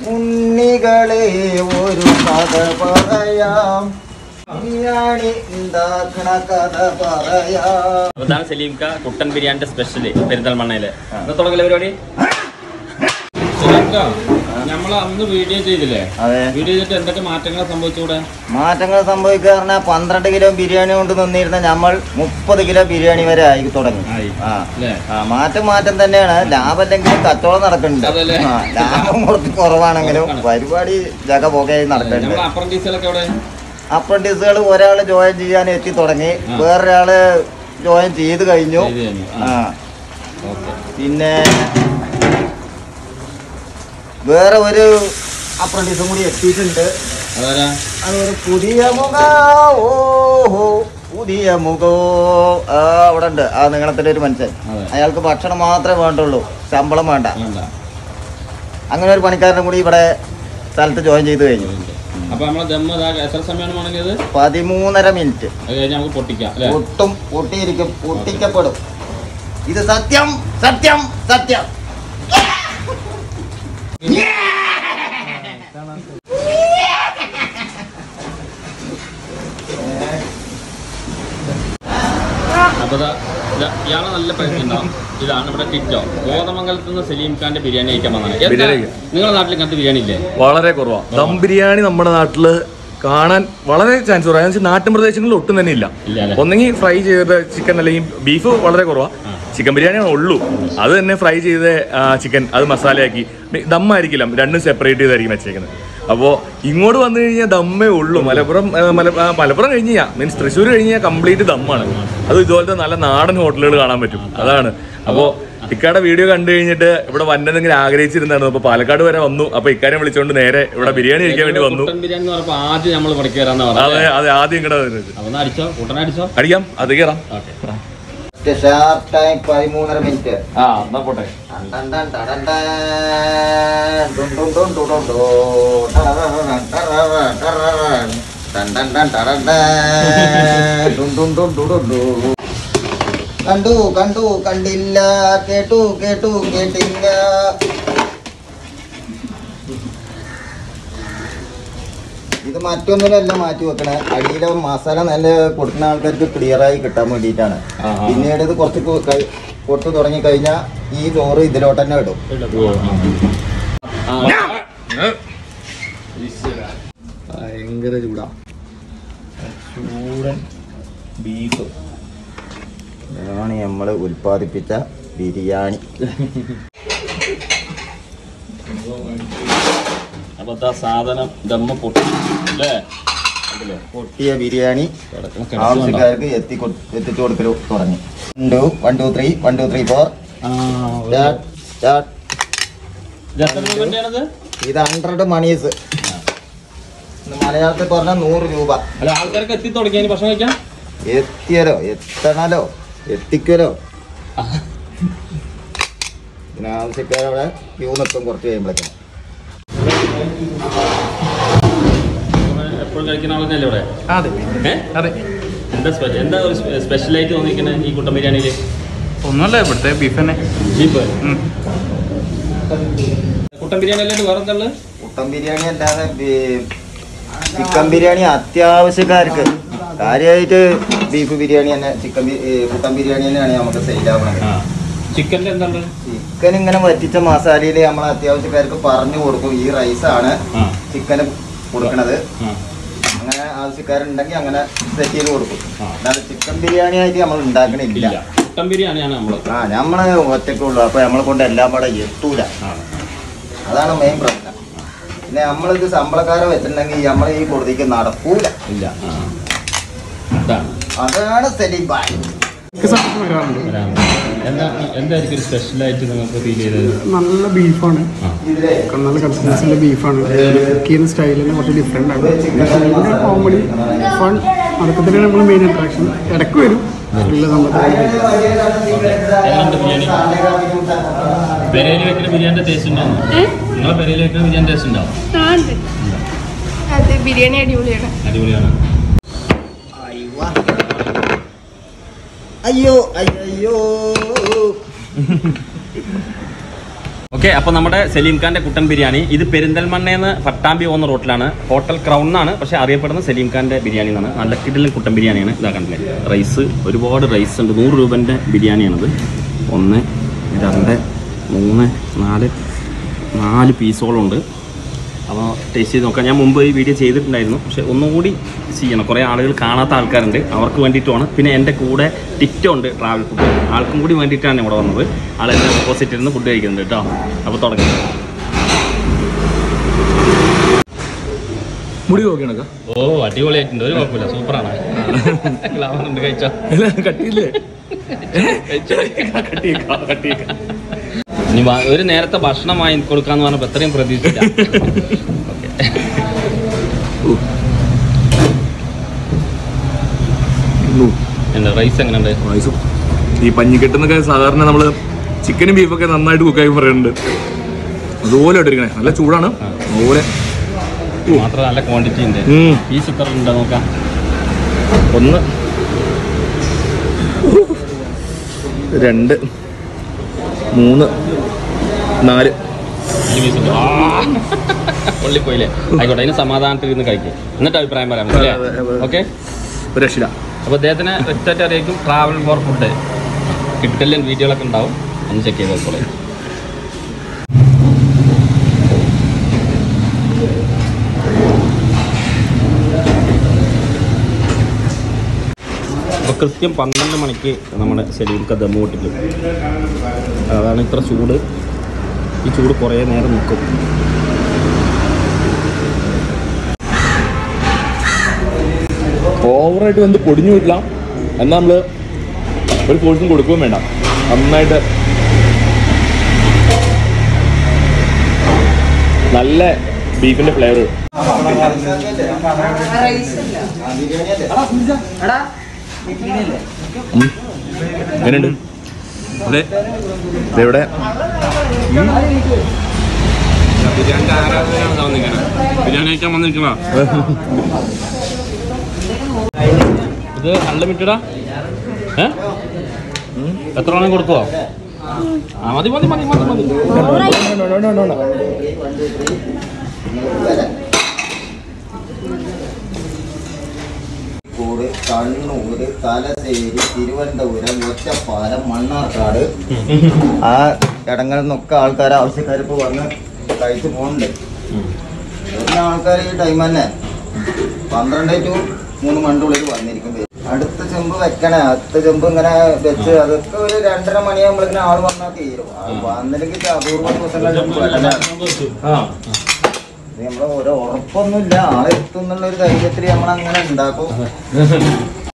ഉണ്ണികളെ ഒരു കഥ പറയാം ബിരിയാണി ഉണ്ടാക്കണ കഥ പറയാം അപ്പൊ ഇതാണ് സലീംക്ക കുട്ടൻ ബിരിയാണിന്റെ സ്പെഷ്യൽ പെരിന്തൽമണ്ണയില് ഇന്ന് തുടങ്ങല പരിപാടി നമ്മൾ അന്ന് വീഡിയോ ചെയ്തില്ലേ അതെ വീഡിയോ ചെയ്തിട്ട് എന്തൊക്കെ മാറ്റങ്ങൾ സംഭവിച്ചുകൂടെ മാറ്റങ്ങൾ സംഭവിക്കുക പറഞ്ഞാൽ പന്ത്രണ്ട് കിലോ ബിരിയാണി കൊണ്ട് നിന്നിരുന്ന നമ്മൾ മുപ്പത് കിലോ ബിരിയാണി വരെ ആയി തുടങ്ങി ആയി. ആ അല്ലേ ആ മാറ്റം മാറ്റം തന്നെയാണ് ലാഭമല്ലെങ്കിലും കച്ചവടം നടക്കുന്നുണ്ട് അതല്ലേ? ആ, ലാഭം കുറച്ച് കുറവാണെങ്കിലും കുറവാണ്. പരിപാടി ജഗ പോകയായി നടക്കുന്നുണ്ട് നമ്മുടെ അപ്രന്റീസുകളൊക്കെ എവിടെ അപ്രന്റീസുകൾ ഒരാൾ ജോയിൻ ചെയ്യാൻ എത്തി തുടങ്ങി ആ. വേറൊരാള് ജോയിൻ ചെയ്ത് കഴിഞ്ഞു ചെയ്ത് കഴിഞ്ഞു. ആ ആ. ഓക്കെ പിന്നെ വേറെ ഒരു അപ്രന്റീസും കൂടി എത്തിയിട്ടുണ്ട് അതാരാ അതൊരു പുതിയ മുഖ ഓഹോ പുതിയ മുഖോ ആ അവിടെ ഉണ്ട് ആ നീളത്തിലെ ഒരു മനുഷ്യൻ അതെ. അയാൾക്ക് ഭക്ഷണം മാത്രമേ വേണ്ടുള്ളൂ ശമ്പളം വേണ്ട വേണ്ട അങ്ങനെ ഒരു പണിക്കാരനും കൂടി ഇവിടെ സ്ഥലത്ത് ജോയിൻ ചെയ്ത് കഴിഞ്ഞു അപ്പൊ നമ്മളെ ദമ്മ് ഇതാ എത്ര സമയമാണ് വേണമെങ്കിൽ അത് പതിമൂന്നര മിനിറ്റ് അത് കഴിഞ്ഞ് നമുക്ക് പൊട്ടിക്കാം അല്ലേ പൊട്ടും പൊട്ടിയിരിക്കും പൊട്ടിക്കപ്പെടും ഇത് സത്യം സത്യം സത്യം അപ്പൊ ദാ ഇതാ ഇയാളെ നല്ല പരിചയമുണ്ടാവും ഇതാണ് ഇവിടെ ടിറ്റോ ഗോതമംഗലത്ത് നിന്ന് സലീം ഖാന്റെ ബിരിയാണി കഴിക്കാൻ വന്നതാണ് എന്താ ബിരിയാണി നിങ്ങളുടെ നാട്ടിൽ ഇങ്ങനത്തെ ബിരിയാണി ഇല്ലേ വളരെ കുറവാണ് ദം ബിരിയാണി നമ്മുടെ നാട്ടില് കാണാൻ വളരെ ചാൻസ് കുറവാണ് എന്ന് വെച്ചാൽ നാട്ടിൻ പ്രദേശങ്ങളിൽ ഒട്ടും തന്നെ ഇല്ല ഇല്ല അല്ലേ ഒന്നെങ്കിൽ ഫ്രൈ ചെയ്ത ചിക്കൻ അല്ലെങ്കിൽ ബീഫ് വളരെ കുറവാണ് ചിക്കൻ ബിരിയാണിയാണ് ഉള്ളൂ അത് തന്നെ ഫ്രൈ ചെയ്ത ചിക്കൻ അത് മസാലയാക്കി മി- ദമ്മായിരിക്കില്ല രണ്ടും സെപ്പറേറ്റ് ചെയ്തായിരിക്കും വെച്ചേക്കുന്നത് അപ്പോൾ ഇങ്ങോട്ട് വന്നു കഴിഞ്ഞാൽ ദമ്മേ ഉള്ളൂ മലപ്പുറം ആ, മല ആ, മലപ്പുറം കഴിഞ്ഞ് കഴിഞ്ഞാൽ മീൻസ് തൃശ്ശൂർ കഴിഞ്ഞ് കഴിഞ്ഞാൽ കംപ്ലീറ്റ് ദമ്മാണ് അത് ഇതുപോലത്തെ നല്ല നാടൻ ഹോട്ടലുകൾ കാണാൻ പറ്റും അതാണ് അപ്പോൾ ഇക്കാടെ വീഡിയോ കണ്ടു കഴിഞ്ഞിട്ട് ഇവിടെ വന്നതെങ്കിലും ആഗ്രഹിച്ചിരുന്നായിരുന്നു അപ്പൊ പാലക്കാട് വരെ വന്നു അപ്പൊ ഇക്കാര്യം വിളിച്ചുകൊണ്ട് നേരെ ഇവിടെ ബിരിയാണി കഴിക്കാൻ വേണ്ടി വന്നു കുട്ടൻ ബിരിയാണി എന്ന് പറഞ്ഞപ്പോ ആദ്യം നമ്മൾ പഠിക്കുക വരാന്ന് പറഞ്ഞു അതെ അതെ ആദ്യം ഇങ്ങടെ വരുന്നത് അപ്പൊ ഒന്ന് അടിച്ചോ കുട്ടനെ അടിച്ചോ അടിക്കാം അത് കയറാം ഓക്കെ ഷാർപ്പ് ടൈം പതിമൂന്നര മിനിറ്റ് ആ എന്നാ പോട്ടെ ടൺ ടൺ ടടൻ ടൻ. ഡും ഡും ഡും ഡും ഡും ഡു. ടററററൻ ടറററൻ ടറററൻ. ടൺ ടൺ ടൺ ടടൻ ടൻ. ഡും ഡും ഡും ഡു ഡു ഡു. കണ്ടു കണ്ടു കണ്ടില്ല കേട്ടു കേട്ടു കേട്ടില്ല ഇത് മറ്റൊന്നിലല്ല മാറ്റി വെക്കണേ അടിയിലെ മസാല നല്ല കൊടുക്കുന്ന ആൾക്കാർക്ക് ക്ലിയർ ആയി കിട്ടാൻ വേണ്ടിയിട്ടാണ് ആഹാ. പിന്നീട് ഇത് കുറച്ച് കൊ- കൈ- കൊടുത്തു തുടങ്ങി കഴിഞ്ഞാൽ ഈ ചോറ് ഇതിലോട്ട് തന്നെ ഇടും ഭയങ്കര ചൂടാ ചൂടൻ ബീഫ് ഇതാണ് നമ്മൾ ഉൽപ്പാദിപ്പിച്ച ബിരിയാണി അപ്പൊ ദാ സാധനം ദമ്മ പൊട്ടി അല്ലേ കണ്ടില്ലേ? പൊട്ടിയ ബിരിയാണി കിടക്കണ കിടപ്പ് കണ്ടോ? ആവശ്യക്കാർക്ക് എത്തി എത്തിച്ചു കൊടുക്കൽ തുടങ്ങി two one two three one two three four ആ, ഒരു- സ്റ്റാർട്ട് സ്റ്റാർട്ട് ഇത് എത്ര രൂപന്റെയാണത്? ഇത് ഹൺഡ്രഡ് മണീസ് മലയാളത്തിൽ പറഞ്ഞാൽ നൂറ് രൂപ അല്ല ആൾക്കാർക്ക് എത്തി തുടങ്ങിയ ഭക്ഷണം കഴിക്കാം എത്തിയല്ലോ എത്തണല്ലോ എത്തിക്കലോ ഇതിനാവശ്യക്കാരവിടെ ക്യൂ നിൽക്കും കുറച്ച് കഴിയുമ്പോഴേക്കും എപ്പോഴും കഴിക്കുന്ന ആളെന്നല്ലേ ഇവിടെ അതെ ഏ? അതെ എന്താ സ്പെഷ്യൽ എന്താ ഒരു സ്പെഷ്യലായിട്ട് തോന്നിക്കുന്നത് ഈ കുട്ടൻ ബിരിയാണിയില് ഒന്നുമല്ല ഇവിടുത്തെ ബീഫ് തന്നെ ബീഫ് കുട്ടൻ ബിരിയാണി അല്ലാണ്ട് വേറെ എന്താ ഉള്ളത് കുട്ടൻ ബിരിയാണി അല്ലാതെ ബി- ചിക്കൻ ബിരിയാണി അത്യാവശ്യക്കാർക്ക് കാര്യമായിട്ട് ബീഫ് ബിരിയാണി തന്നെ ചിക്കൻ ബി- ഈ കുട്ടൻ ബിരിയാണി തന്നെയാണ് നമുക്ക് സെയിലാവണത് ആ ചിക്കൻ്റെ എന്താ ഉള്ളത് ചിക്കൻ ഇങ്ങനെ വറ്റിച്ച മസാലയിൽ നമ്മൾ അത്യാവശ്യക്കാർക്ക് പറഞ്ഞു കൊടുക്കും ഈ റൈസാണ് ആ ചിക്കന് കൊടുക്കണത് ആ അങ്ങനെ ആവശ്യക്കാരുണ്ടെങ്കിൽ അങ്ങനെ സെറ്റ് ചെയ്ത് കൊടുക്കും ആ. അല്ലാതെ ചിക്കൻ ബിരിയാണി ആയിട്ട് നമ്മൾ ഉണ്ടാക്കണില്ല ഇല്ല കുട്ടൻ ബിരിയാണിയാണ് നമ്മൾ ആ നമ്മള് ഒറ്റക്കുള്ളൂ അപ്പൊ നമ്മളെ കൊണ്ട് എല്ലാം കൂടെ എത്തൂല അതാണ് മെയിൻ പ്രശ്നം പിന്നെ നമ്മളിത് ശമ്പളക്കാരെ വെച്ചിട്ടുണ്ടെങ്കിൽ നമ്മൾ ഈ കൊടുത്തേക്ക് നടക്കൂല ഇല്ല ആ അതാണ് അതാണ് സലീം ഭായ് വരാം. എന്താ എന്തായിരിക്കും ഒരു സ്പെഷ്യലായിട്ട് നിങ്ങൾക്ക് ഫീൽ ചെയ്തത് നല്ല ബീഫാണ് ആ ഇതിലെ നല്ല കൺസിസ്റ്റൻസിലെ ബീഫാണ് കുക്ക് ചെയ്യുന്ന സ്റ്റൈലിന് കുറച്ച് ഡിഫറെൻ്റ് ആണ് ഭയങ്കര കോമഡി ഫൺ അതൊക്കെ തന്നെയാണ് നമ്മൾ മെയിൻ അട്രാക്ഷൻ ഇടയ്ക്ക് വരും ഇല്ല നമ്മൾ എങ്ങനെയുണ്ട് ബിരിയാണി പെരയിൽ വെക്കുന്ന ബിരിയാണിന്റെ ടേസ്റ്റ് ഉണ്ടാവും നിങ്ങളെ പെരയിൽ വെക്കുന്ന ബിരിയാണി ടേസ്റ്റ് ഉണ്ടാവും ആ ഉണ്ട് അത് ബിരിയാണി അടിപൊളിയാണ് അടിപൊളിയാണ് അയ്യോ അയ്യോ ഓക്കെ അപ്പോൾ നമ്മുടെ സലീം ഖാന്റെ കുട്ടൻ ബിരിയാണി ഇത് പെരിന്തൽമണ്ണയെന്ന് പട്ടാമ്പി പോകുന്ന റോട്ടിലാണ് ഹോട്ടൽ ക്രൗൺ എന്നാണ് പക്ഷേ അറിയപ്പെടുന്നത് സലീം ഖാന്റെ ബിരിയാണി എന്നാണ് നല്ല കിടിലൻ കുട്ടൻ ബിരിയാണിയാണ് ഇതാ കണ്ടില്ലേ റൈസ് ഒരുപാട് റൈസ് ഉണ്ട് നൂറ് രൂപൻ്റെ ബിരിയാണിയാണിത് ഒന്ന് രണ്ട് മൂന്ന് നാല് നാല് പീസോളുണ്ട് അപ്പോൾ ടേസ്റ്റ് ചെയ്ത് നോക്കാം ഞാൻ മുമ്പ് ഈ വീഡിയോ ചെയ്തിട്ടുണ്ടായിരുന്നു പക്ഷേ ഒന്നുകൂടി ചെയ്യണം കുറേ ആളുകൾ കാണാത്ത ആൾക്കാരുണ്ട് അവർക്ക് വേണ്ടിയിട്ടുമാണ് പിന്നെ എൻ്റെ കൂടെ ടിറ്റോ ഉണ്ട് ട്രാവൽ ഫുഡ് ആൾക്കും കൂടി വേണ്ടിയിട്ടാണ് ഇവിടെ വന്നത് ആൾ എൻ്റെ ഓപ്പോസിറ്റ് ഇരുന്ന് ഫുഡ് കഴിക്കുന്നുണ്ട് കേട്ടോ അപ്പോൾ തുടങ്ങി മുടി നോക്കിയാണക്ക ഓ അടിപൊളിയായിട്ടുണ്ട് ഒരു കുഴപ്പമില്ല സൂപ്പറാണ് ഗ്ലാമർ ഉണ്ട് കഴിച്ചോ കട്ടിയില്ലേ ഇനി വാ- ഒരു നേരത്തെ ഭക്ഷണം വാങ്ങി കൊടുക്കാന്ന് പറഞ്ഞപ്പോൾ എത്രയും പ്രതീക്ഷിച്ചില്ല എന്താ റൈസ് എങ്ങനെയുണ്ട് റൈസും ഈ പഞ്ഞിക്കെട്ടെന്നൊക്കെ സാധാരണ നമ്മള് ചിക്കനും ബീഫൊക്കെ നന്നായിട്ട് കുക്കായി പറയുന്നുണ്ട് അതുപോലെ ഇട്ടിരിക്കണേ നല്ല ചൂടാണ് അതുപോലെ മാത്രം നല്ല ക്വാണ്ടിറ്റി ഉണ്ട് ഉം. പീസ് എത്ര ഉണ്ട് നോക്കാം ഒന്ന് രണ്ട് മൂന്ന് നാല് അഞ്ച് പീസ് ഉണ്ട് പൊള്ളിപ്പോയില്ലേ ആയിക്കോട്ടെ അതിന് സമാധാനത്തിൽ ഇരുന്ന് കഴിക്കും എന്നിട്ട് അഭിപ്രായം പറയാം അല്ലേ അതെ, അതെ. ഓക്കെ ഒരു രക്ഷിത അപ്പോൾ അദ്ദേഹത്തിന് ഒറ്റ അറിയിക്കും ട്രാവൽ ഫോർ ഫുഡ് കിട്ടലും വീഡിയോകളൊക്കെ ഉണ്ടാവും ഒന്ന് ചെക്ക് ചെയ്ത് നോക്കോളെ അപ്പോൾ കൃത്യം പന്ത്രണ്ട് മണിക്ക് നമ്മുടെ ശരീരത്തെ ദമ്മ് പൊട്ടിക്കും അതാണ് ഇത്ര ചൂട് ഈ ചൂട് കുറേ നേരം നിൽക്കും ഓവറായിട്ട് വന്ന് പൊടിഞ്ഞു പോയിട്ടില്ല എന്നാൽ നമ്മള് ഒരു പോർഷൻ കൊടുക്കുകയും വേണ്ട നന്നായിട്ട് നല്ല ബീഫിന്റെ ഫ്ലേവർ എങ്ങനെയുണ്ട് അതെ ഇതെവിടെ ബിരിയാണിൻ്റെ ആരാധനയാണ് വന്നിരിക്കുന്നത് ബിരിയാണി കഴിക്കാൻ വന്നിരിക്കണ ഇത് അൺലിമിറ്റഡാ ഏ എത്ര വേണം കൊടുക്കുവോ ആ മതി മതി മതി മതി മതി കോഴിക്കോട് കണ്ണൂര് തലശ്ശേരി തിരുവനന്തപുരം ഒറ്റപ്പാലം മണ്ണാർക്കാട് ആ ഇടങ്ങളിൽ നിന്നൊക്കെ ആൾക്കാർ ആവശ്യക്കാർ ഇപ്പോൾ വന്ന് കഴിച്ചു പോകുന്നുണ്ട് വരുന്ന ആൾക്കാർ ഈ ടൈം തന്നെ പന്ത്രണ്ട് ടു മൂന്ന് മണിൻ്റെ ഉള്ളിൽ വന്നിരിക്കും അടുത്ത ചെമ്പ് വെക്കണേ അടുത്ത ചെമ്പ് ഇങ്ങനെ വെച്ച് അതൊക്കെ ഒരു രണ്ടര മണിയാകുമ്പോഴേക്കും ആൾ വന്നാൽ തീരും അത് വന്നില്ലെങ്കിൽ അപൂർവ ദിവസങ്ങളിൽ വെക്കണേ ഇത് നമ്മള് ഒരു ഉറപ്പൊന്നുമില്ല ആളെത്തും എന്നുള്ള ഒരു ധൈര്യത്തിൽ നമ്മൾ അങ്ങനെ ഉണ്ടാക്കും